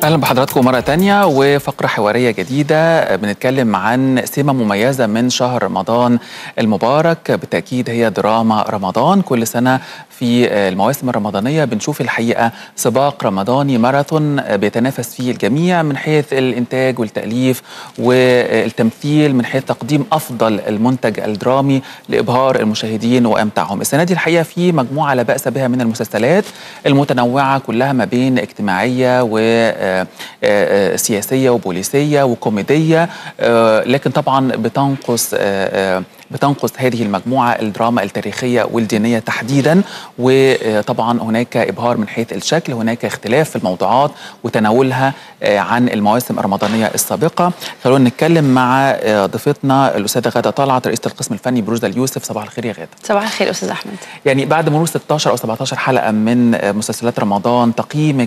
اهلا بحضراتكم مره تانية وفقره حواريه جديده بنتكلم عن سمه مميزه من شهر رمضان المبارك بالتاكيد هي دراما رمضان كل سنه في المواسم الرمضانيه بنشوف الحقيقه سباق رمضاني ماراثون بيتنافس فيه الجميع من حيث الانتاج والتاليف والتمثيل من حيث تقديم افضل المنتج الدرامي لابهار المشاهدين وامتاعهم السنه دي الحقيقه في مجموعه لا باس بها من المسلسلات المتنوعه كلها ما بين اجتماعيه و سياسيه وبوليسيه وكوميديه لكن طبعا بتنقص بتنقص هذه المجموعة الدراما التاريخية والدينية تحديدا وطبعا هناك إبهار من حيث الشكل هناك اختلاف في الموضوعات وتناولها عن المواسم الرمضانية السابقة خلونا نتكلم مع ضيفتنا الأستاذة غادة طلعت رئيسة القسم الفني بروجدا اليوسف صباح الخير يا غادة صباح الخير أستاذ أحمد يعني بعد مرور 16 أو 17 حلقة من مسلسلات رمضان تقييمك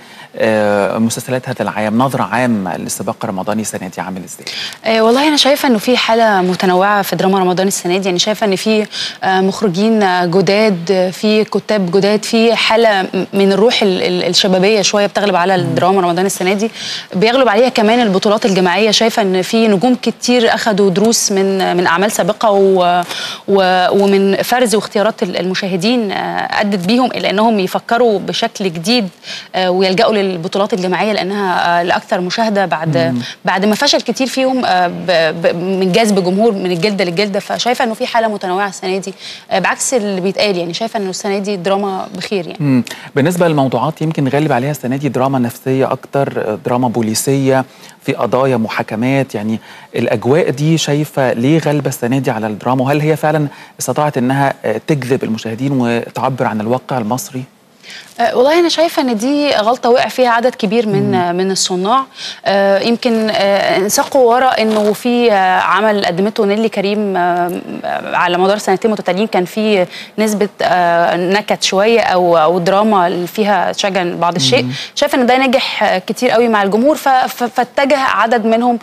لمسلسلات هذا العام نظرة عامة للسباق الرمضاني السنة دي عامل ازاي؟ أه والله أنا شايفة إنه في حالة متنوعة في دراما رمضان السنه دي يعني شايفه ان في مخرجين جداد في كتاب جداد في حاله من الروح الشبابيه شويه بتغلب على الدراما رمضان السنه دي بيغلب عليها كمان البطولات الجماعيه شايفه ان في نجوم كتير اخذوا دروس من من اعمال سابقه و ومن فرز واختيارات المشاهدين ادت بيهم الى انهم يفكروا بشكل جديد ويلجأوا للبطولات الجماعيه لانها الاكثر مشاهده بعد بعد ما فشل كتير فيهم من جذب جمهور من الجلده للجلده فشايفه انه في حاله متنوعه السنه دي بعكس اللي بيتقال يعني شايفه انه السنه دي دراما بخير يعني مم. بالنسبه للموضوعات يمكن غالب عليها السنه دي دراما نفسيه اكتر دراما بوليسيه في قضايا محاكمات يعني الاجواء دي شايفه ليه غالبه السنه دي على الدراما وهل هي فعلا استطاعت انها تجذب المشاهدين وتعبر عن الواقع المصري؟ أه والله انا شايفه ان دي غلطه وقع فيها عدد كبير من مم. من الصناع أه يمكن أه انساقوا ورا انه في عمل قدمته نيلي كريم على مدار سنتين متتاليين كان في نسبه نكت شويه او او دراما فيها شجن بعض الشيء مم. شايفه ان ده نجح كتير قوي مع الجمهور فاتجه عدد منهم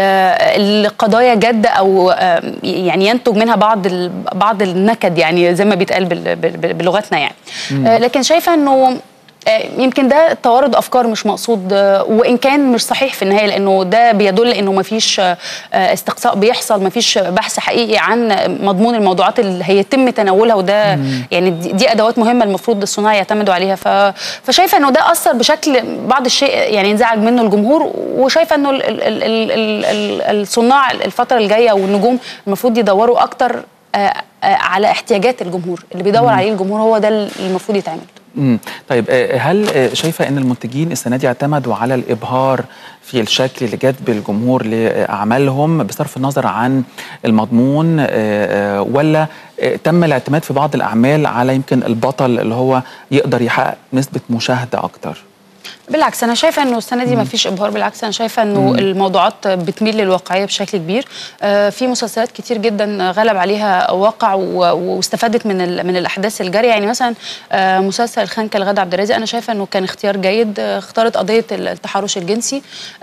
لقضايا جد او يعني ينتج منها بعض بعض النكد يعني زي ما بيتقال بلغتنا يعني مم. لكن شايفه انه يمكن ده توارد افكار مش مقصود وان كان مش صحيح في النهايه لانه ده بيدل انه ما فيش استقصاء بيحصل ما فيش بحث حقيقي عن مضمون الموضوعات اللي هيتم تناولها وده مم. يعني دي ادوات مهمه المفروض الصناع يعتمدوا عليها فشايفه انه ده اثر بشكل بعض الشيء يعني انزعج منه الجمهور وشايفه انه الصناع الفتره الجايه والنجوم المفروض يدوروا اكتر على احتياجات الجمهور اللي بيدور عليه الجمهور هو ده اللي المفروض يتعمل امم طيب هل شايفه ان المنتجين السنه دي اعتمدوا على الابهار في الشكل لجذب الجمهور لاعمالهم بصرف النظر عن المضمون ولا تم الاعتماد في بعض الاعمال على يمكن البطل اللي هو يقدر يحقق نسبه مشاهده اكتر؟ بالعكس انا شايفه انه السنه دي ما فيش ابهار بالعكس انا شايفه انه مم. الموضوعات بتميل للواقعيه بشكل كبير آه في مسلسلات كتير جدا غلب عليها واقع واستفادت من من الاحداث الجاريه يعني مثلا آه مسلسل الخنكه لغادة عبد الرازق انا شايفه انه كان اختيار جيد آه اختارت قضيه التحرش الجنسي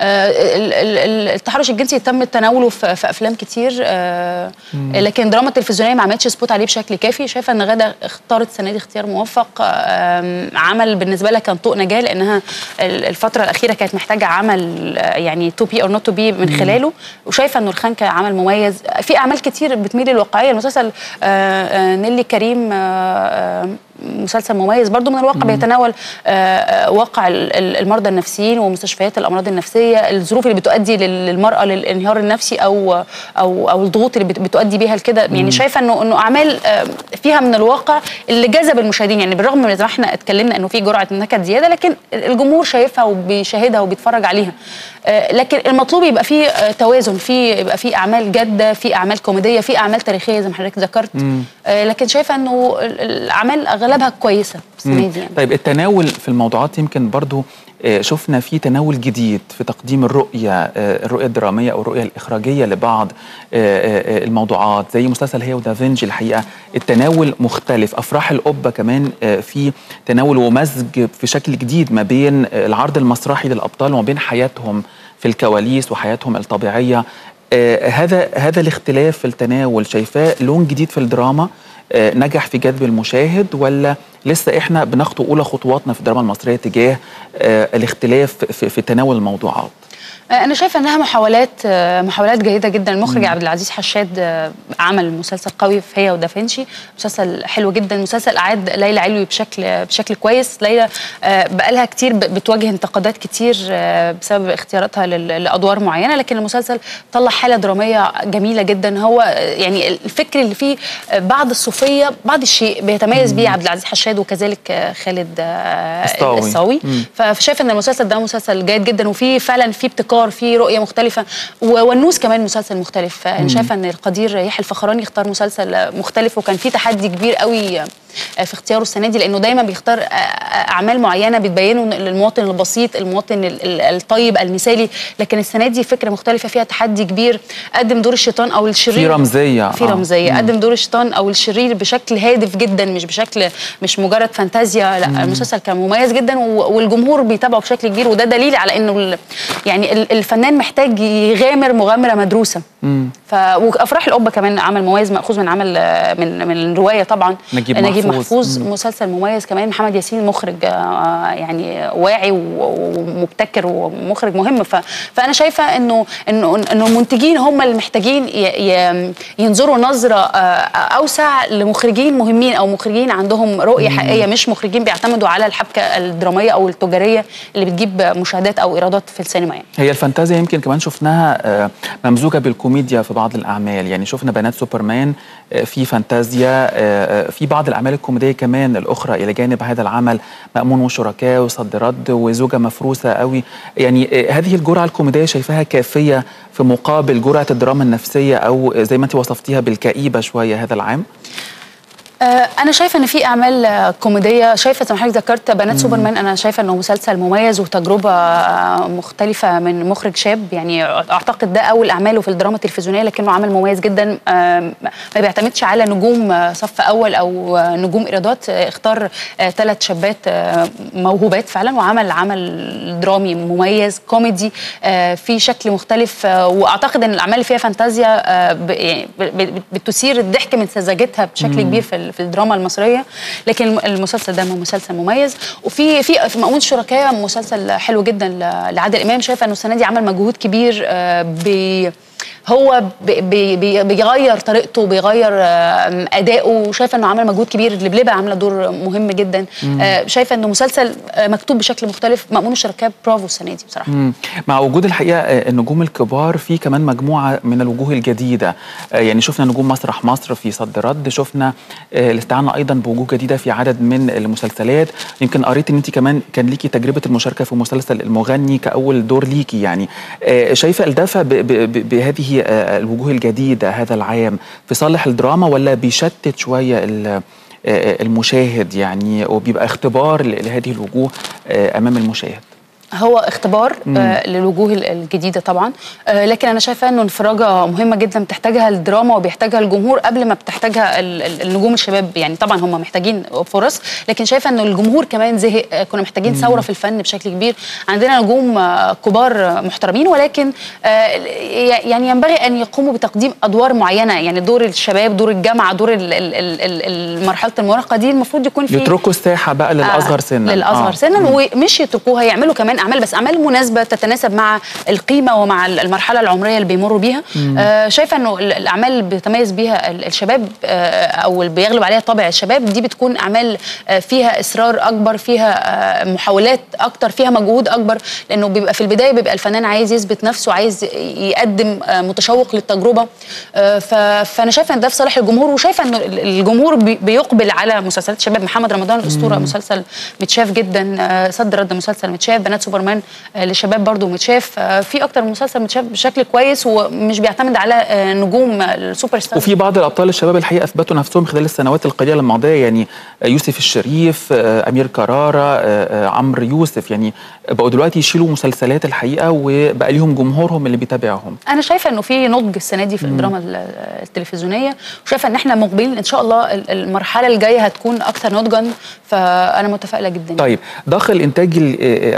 التحرش الجنسي تم تناوله في, في افلام كتير لكن الدراما التلفزيونيه ما عملتش سبوت عليه بشكل كافي شايفه ان غاده اختارت السنه دي اختيار موفق عمل بالنسبه لها كان طوق نجاه لانها الفتره الاخيره كانت محتاجه عمل يعني تو بي اور نوت تو بي من خلاله وشايفه انه الخنكه عمل مميز في اعمال كتير بتميل للواقعيه المسلسل نيلي كريم مسلسل مميز برضو من الواقع مم. بيتناول واقع المرضى النفسيين ومستشفيات الامراض النفسيه الظروف اللي بتؤدي للمراه للانهيار النفسي او او او الضغوط اللي بتؤدي بيها لكده يعني شايفه انه انه اعمال فيها من الواقع اللي جذب المشاهدين يعني بالرغم من زي ما احنا اتكلمنا انه في جرعه نكد زياده لكن الجمهور شايفها وبيشاهدها وبيتفرج عليها لكن المطلوب يبقى فيه توازن في يبقى في اعمال جاده في اعمال كوميديه في اعمال تاريخيه زي ما حضرتك ذكرت لكن شايفه انه الاعمال اغلبها كويسه السنه دي يعني. طيب التناول في الموضوعات يمكن برضو شفنا في تناول جديد في تقديم الرؤية الرؤية الدرامية أو الرؤية الإخراجية لبعض الموضوعات زي مسلسل هي ودافنجي الحقيقة التناول مختلف أفراح القبة كمان في تناول ومزج في شكل جديد ما بين العرض المسرحي للأبطال وما بين حياتهم في الكواليس وحياتهم الطبيعية هذا هذا الاختلاف في التناول شايفاه لون جديد في الدراما آه، نجح في جذب المشاهد ولا لسه احنا بنخطو اولى خطواتنا في الدراما المصريه تجاه آه، الاختلاف في, في تناول الموضوعات انا شايفه انها محاولات محاولات جيده جدا المخرج عبد العزيز حشاد عمل مسلسل قوي في هي ودافنشي مسلسل حلو جدا مسلسل اعاد ليلى علوي بشكل بشكل كويس ليلى بقالها كتير بتواجه انتقادات كتير بسبب اختياراتها لادوار معينه لكن المسلسل طلع حاله دراميه جميله جدا هو يعني الفكر اللي فيه بعض الصوفيه بعض الشيء بيتميز بيه عبد العزيز حشاد وكذلك خالد الصاوي فشايف ان المسلسل ده مسلسل جيد جدا وفيه فعلا فيه ابتكار في رؤيه مختلفه والنوس كمان مسلسل مختلف انا شايفه ان القدير يحيى الفخراني اختار مسلسل مختلف وكان في تحدي كبير قوي في اختياره السنه دي لانه دايما بيختار اعمال معينه بتبينه للمواطن البسيط المواطن الطيب المثالي لكن السنه دي فكره مختلفه فيها تحدي كبير قدم دور الشيطان او الشرير في رمزيه في رمزيه آه. قدم دور الشيطان او الشرير بشكل هادف جدا مش بشكل مش مجرد فانتازيا لا مم. المسلسل كان مميز جدا والجمهور بيتابعه بشكل كبير وده دليل على انه يعني الفنان محتاج يغامر مغامره مدروسه ف وافراح القبه كمان عمل مميز ماخوذ من عمل من من الروايه طبعا نجيب, نجيب محفوظ, محفوظ مسلسل مميز كمان محمد ياسين مخرج يعني واعي ومبتكر ومخرج مهم ف فانا شايفه انه انه انه المنتجين هم اللي محتاجين ينظروا نظره اوسع لمخرجين مهمين او مخرجين عندهم رؤيه حقيقيه مش مخرجين بيعتمدوا على الحبكه الدراميه او التجاريه اللي بتجيب مشاهدات او ايرادات في السينما يعني. هي الفانتازيا يمكن كمان شفناها ممزوجه بالكوميديا في بعض الاعمال يعني شفنا بنات سوبرمان في فانتازيا في بعض الاعمال الكوميديه كمان الاخرى الى جانب هذا العمل مامون وشركاء وصد رد وزوجه مفروسه قوي يعني هذه الجرعه الكوميديه شايفاها كافيه في مقابل جرعه الدراما النفسيه او زي ما انت وصفتيها بالكئيبه شويه هذا العام انا شايفه ان في اعمال كوميديه شايفه زي ما حضرتك ذكرت بنات سوبرمان انا شايفه انه مسلسل مميز وتجربه مختلفه من مخرج شاب يعني اعتقد ده اول اعماله في الدراما التلفزيونيه لكنه عمل مميز جدا ما بيعتمدش على نجوم صف اول او نجوم ايرادات اختار ثلاث شابات موهوبات فعلا وعمل عمل درامي مميز كوميدي في شكل مختلف واعتقد ان الاعمال اللي فيها فانتازيا بتثير الضحك من سذاجتها بشكل كبير في في الدراما المصريه لكن المسلسل ده مسلسل مميز وفي في في مأمون الشركاء مسلسل حلو جدا لعادل امام شايفه انه السنه دي عمل مجهود كبير ب هو بي بي بيغير طريقته بيغير اداؤه وشايفه انه عمل مجهود كبير لبلبه عامله دور مهم جدا آه شايفه انه مسلسل مكتوب بشكل مختلف مأمون الشركاء برافو السنه دي بصراحه مم. مع وجود الحقيقه النجوم الكبار في كمان مجموعه من الوجوه الجديده آه يعني شفنا نجوم مسرح مصر في صد رد شفنا آه الاستعانه ايضا بوجوه جديده في عدد من المسلسلات يمكن قريت ان انت كمان كان ليكي تجربه المشاركه في مسلسل المغني كاول دور ليكي يعني آه شايفه الدفع بهذه الوجوه الجديدة هذا العام في صالح الدراما ولا بيشتت شوية المشاهد يعني وبيبقى اختبار لهذه الوجوه أمام المشاهد هو اختبار آه للوجوه الجديده طبعا آه لكن انا شايفه انه انفراجه مهمه جدا بتحتاجها الدراما وبيحتاجها الجمهور قبل ما بتحتاجها النجوم الشباب يعني طبعا هم محتاجين فرص لكن شايفه انه الجمهور كمان زهق آه كنا محتاجين ثوره في الفن بشكل كبير عندنا نجوم آه كبار محترمين ولكن آه يعني ينبغي ان يقوموا بتقديم ادوار معينه يعني دور الشباب دور الجامعه دور مرحله المراهقه دي المفروض يكون في يتركوا الساحه بقى للاصغر سنا للاصغر آه. سنا ومش يتركوها يعملوا كمان اعمال بس اعمال مناسبه تتناسب مع القيمه ومع المرحله العمريه اللي بيمروا بيها آه شايفه انه الاعمال اللي بيتميز بيها الشباب آه او اللي بيغلب عليها طابع الشباب دي بتكون اعمال آه فيها اصرار اكبر فيها آه محاولات اكتر فيها مجهود اكبر لانه بيبقى في البدايه بيبقى الفنان عايز يثبت نفسه عايز يقدم آه متشوق للتجربه آه فانا شايفه ان ده في صالح الجمهور وشايفه انه الجمهور بيقبل على مسلسلات الشباب محمد رمضان الاسطوره مسلسل متشاف جدا آه صد رد مسلسل متشاف بنات سوبرمان للشباب برضو متشاف في اكتر مسلسل متشاف بشكل كويس ومش بيعتمد على نجوم السوبر ستار وفي بعض الابطال الشباب الحقيقه اثبتوا نفسهم خلال السنوات القليله الماضيه يعني يوسف الشريف امير كراره عمرو يوسف يعني بقوا دلوقتي يشيلوا مسلسلات الحقيقه وبقى ليهم جمهورهم اللي بيتابعهم انا شايفه انه في نضج السنه دي في الدراما التلفزيونيه وشايفه ان احنا مقبلين ان شاء الله المرحله الجايه هتكون اكثر نضجا فانا متفائله جدا طيب ضخ الانتاج او الدماء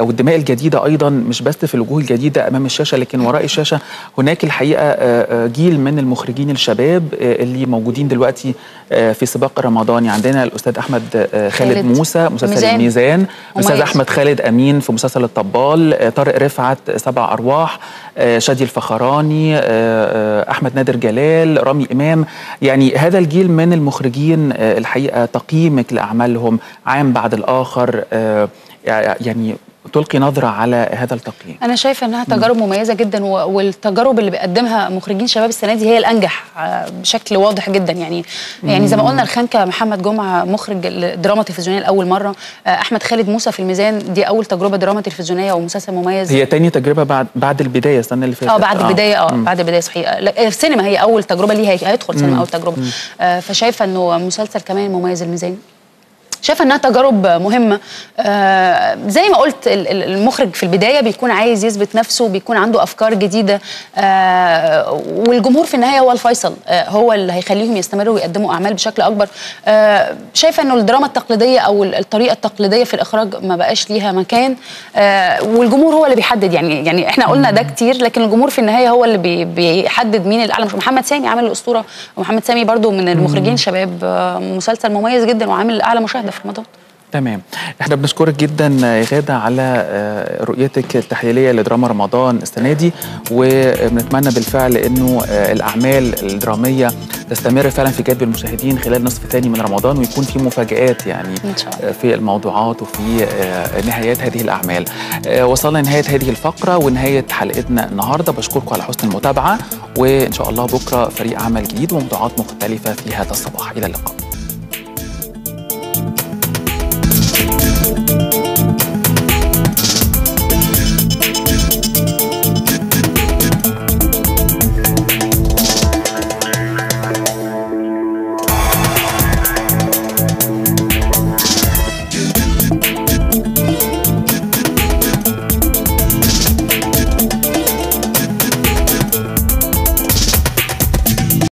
الجديده ايضا مش بس في الوجوه الجديده امام الشاشه لكن وراء الشاشه هناك الحقيقه جيل من المخرجين الشباب اللي موجودين دلوقتي في سباق رمضاني عندنا الاستاذ احمد خالد, خالد موسى مسلسل ميزان, الميزان الاستاذ احمد خالد امين في مسلسل الطبال طارق رفعت سبع ارواح شادي الفخراني احمد نادر جلال رامي امام يعني هذا الجيل من المخرجين الحقيقه تقييمك لاعمالهم عام بعد الاخر يعني تلقي نظرة على هذا التقييم أنا شايفة أنها تجارب مميزة جدا والتجارب اللي بيقدمها مخرجين شباب السنة دي هي الأنجح بشكل واضح جدا يعني مم. يعني زي ما قلنا الخنكة محمد جمعة مخرج دراما تلفزيونية لأول مرة أحمد خالد موسى في الميزان دي أول تجربة دراما تلفزيونية ومسلسل مميز هي تاني تجربة بعد بعد البداية السنة اللي فاتت اه بعد البداية اه بعد البداية صحيح السينما هي أول تجربة ليه هيدخل سينما أول تجربة آه فشايفة أنه مسلسل كمان مميز الميزان شايفه انها تجارب مهمه آه زي ما قلت المخرج في البدايه بيكون عايز يثبت نفسه بيكون عنده افكار جديده آه والجمهور في النهايه هو الفيصل آه هو اللي هيخليهم يستمروا ويقدموا اعمال بشكل اكبر آه شايفه انه الدراما التقليديه او الطريقه التقليديه في الاخراج ما بقاش ليها مكان آه والجمهور هو اللي بيحدد يعني يعني احنا قلنا ده كتير لكن الجمهور في النهايه هو اللي بي بيحدد مين الاعلى محمد سامي عامل الاسطوره ومحمد سامي برضو من المخرجين شباب آه مسلسل مميز جدا وعامل اعلى مشاهده في رمضان تمام احنا بنشكرك جدا يا غاده على رؤيتك التحليليه لدراما رمضان السنه دي وبنتمنى بالفعل انه الاعمال الدراميه تستمر فعلا في جذب المشاهدين خلال نصف ثاني من رمضان ويكون في مفاجات يعني إن شاء الله. في الموضوعات وفي نهايات هذه الاعمال وصلنا لنهايه هذه الفقره ونهايه حلقتنا النهارده بشكركم على حسن المتابعه وان شاء الله بكره فريق عمل جديد وموضوعات مختلفه في هذا الصباح الى اللقاء